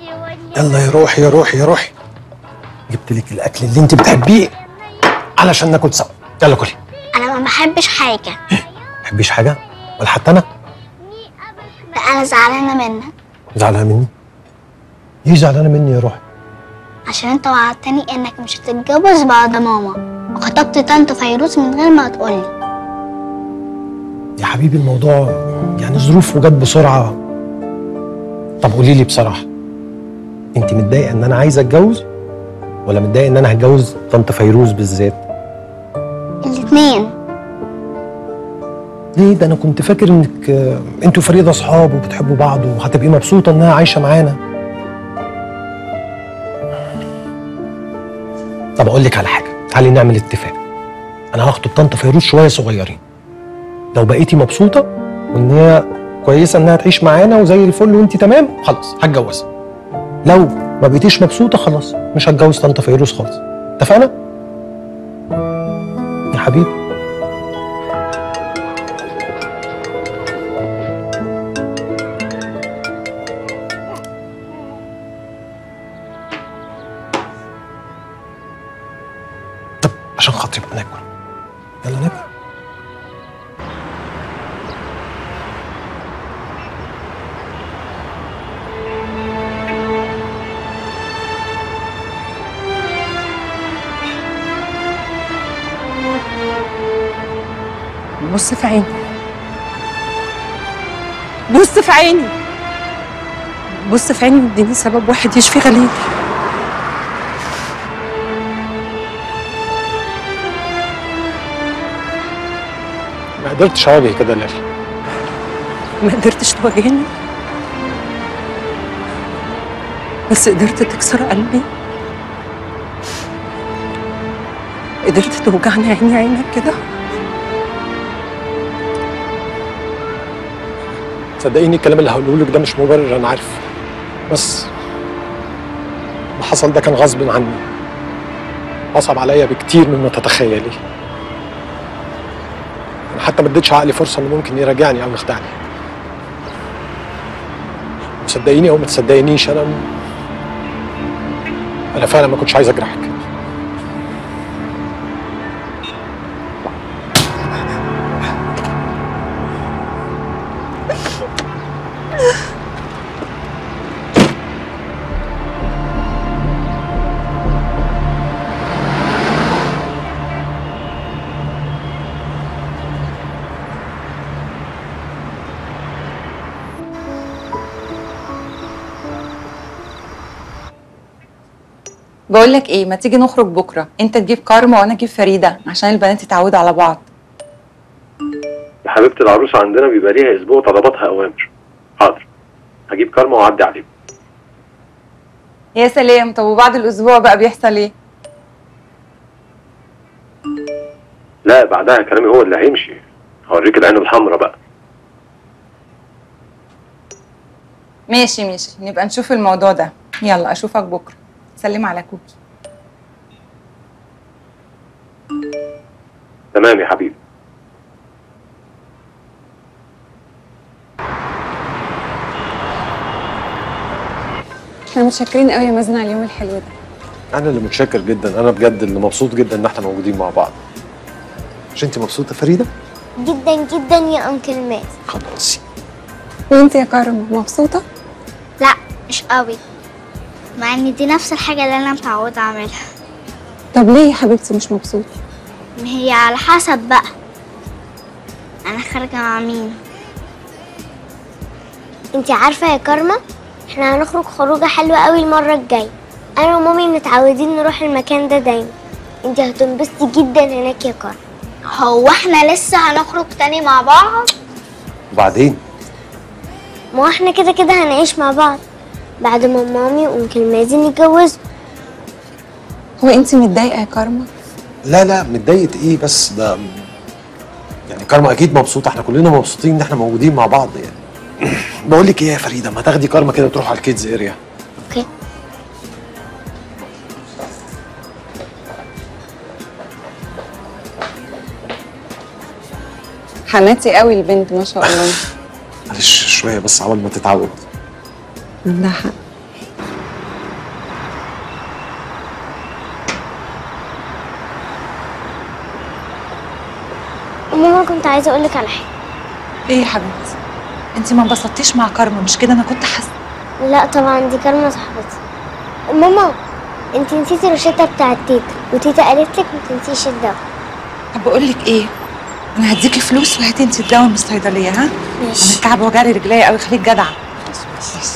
يلا يا روحي يا روحي يا روحي جبت لك الاكل اللي انت بتحبيه علشان ناكل سوا يلا كلي انا ما بحبش حاجه ما تحبيش حاجه ولا حتى انا لا انا زعلانه منك زعلانه مني ليه زعلانه مني يا روحي عشان انت وعدتني انك مش هتتجوز بعد ماما وخطبت طنط فيروز من غير ما تقولي يا حبيبي الموضوع يعني ظروفه جت بسرعه طب قولي لي بصراحه انت متضايقه ان انا عايز اتجوز ولا متضايقه ان انا هتجوز طنط فيروز بالذات الاتنين ليه ده انا كنت فاكر انك آه، انتوا فريده اصحاب وبتحبوا بعض وهتبقي مبسوطه انها عايشه معانا طب اقول لك على حاجه تعالي نعمل اتفاق انا هخطب طنط فيروز شويه صغيرين لو بقيتي مبسوطه وان هي كويسه انها تعيش معانا وزي الفل وانت تمام خلاص هتجوزها لو ما بقيتيش مبسوطه خلاص مش هتجوز طنط فيروز خالص اتفقنا يا حبيبي طب عشان خاطري بقى ناكل يلا ناكل بص في عيني بص في عيني بص في عيني واديني سبب واحد يشفي غليلي ما قدرتش اواجه كده ليلى ما قدرتش تواجهني بس قدرت تكسر قلبي قدرت توجعني عيني عينك كده صدقيني الكلام اللي هقوله لك ده مش مبرر انا عارف بس اللي حصل ده كان غصب عني اصعب عليا بكتير مما تتخيلي انا حتى ما اديتش عقلي فرصه انه ممكن يراجعني او يخدعني صدقيني او ما تصدقينيش انا انا فعلا ما كنتش عايز اجرحك بقول لك ايه ما تيجي نخرج بكره انت تجيب كارما وانا اجيب فريده عشان البنات يتعودوا على بعض يا حبيبة العروسة عندنا بيبقى ليها أسبوع طلباتها أوامر حاضر هجيب كارما وأعدي عليكم يا سلام طب وبعد الاسبوع بقى بيحصل ايه لا بعدها كلامي هو اللي هيمشي هوريك العين الحمراء بقى ماشي ماشي نبقى نشوف الموضوع ده يلا اشوفك بكره سلم على كوكي تمام يا حبيبي احنا متشكرين قوي يا مازن على اليوم الحلو ده انا اللي متشكر جدا انا بجد اللي مبسوط جدا ان احنا موجودين مع بعض مش انت مبسوطه فريده جدا جدا يا انكل ماس خلاص وانت يا كارما مبسوطه لا مش قوي مع ان دي نفس الحاجه اللي انا متعوده اعملها طب ليه يا حبيبتي مش مبسوطه ما هي على حسب بقى انا خارجه مع مين انت عارفة يا كارما احنا هنخرج خروجة حلوة قوي المرة الجاية انا ومامي متعودين نروح المكان ده دايما انت هتنبسطي جدا هناك يا كارما هو احنا لسه هنخرج تاني مع بعض وبعدين ما هو احنا كده كده هنعيش مع بعض بعد ما مامي وانكل مازن يتجوزوا هو انت متضايقه يا كارما لا لا متضايقه ايه بس ده يعني كارما اكيد مبسوطه احنا كلنا مبسوطين ان احنا موجودين مع بعض يعني بقول لك ايه يا فريده ما تاخدي كارما كده تروح على الكيدز اريا اوكي حماتي قوي البنت ما شاء الله معلش شويه بس عوال ما تتعود عندها حق ماما كنت عايزه اقول لك على حاجه ايه يا حبيبتي انت ما انبسطتيش مع كارما مش كده انا كنت حاسه لا طبعا دي كلمه صاحبتي ماما انت نسيتي الروشته بتاعت تيتا وتيتا قالت لك ما تنسيش الدواء طب بقول لك ايه انا هديكي فلوس وهاتي انت الدواء من الصيدليه ها انا ماشي التعب وجعلي رجليا قوي خليك جدعه ماشي